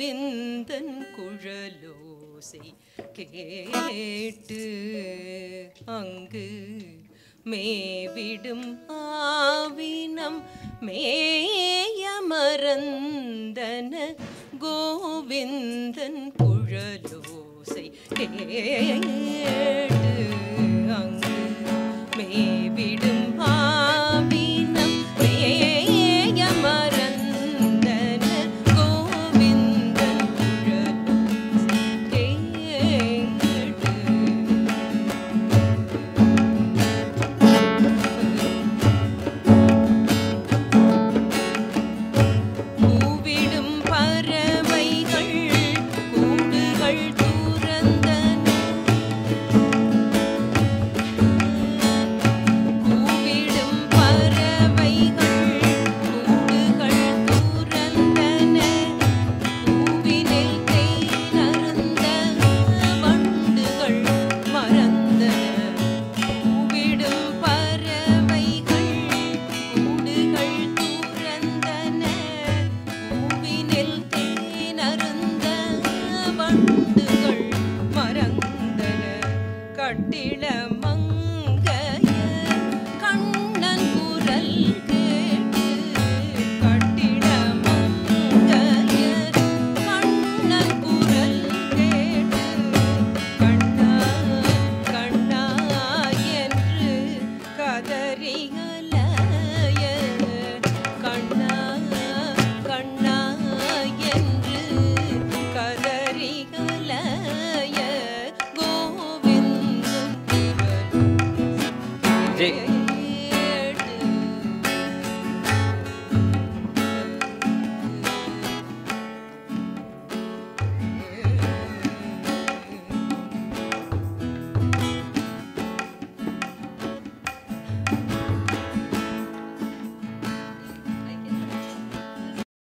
கோவிந்தன் குழலோசை கேட்டு அங்கு மேவிடும் ஆவினம் மேய மறந்தன கோவிந்தன் குழலோசை கேட்டு அங்கு மேவிடும் ஆவினம் மேய மறந்தன கோவிந்தன் குழலோசை கேட்டு கூவிடும் பறவைகள் கூடுகள் துறந்தன கூவிடும் பறவைகள் கூடுகள் துறந்தன கூவினில் தேனருந்த வண்டுகள் மறந்தன கூவிடும் பறவைகள் கூடுகள் துறந்தன கூவினில் தேனருந்த வண்டுகள் மறந்தன கட்டிட மங்கைய கண்ணன் குரல் கேட்டு கட்டிட மங்கைய கண்ணன் குரல் கேட்டு கண்ணா கண்ணா என்று கதறி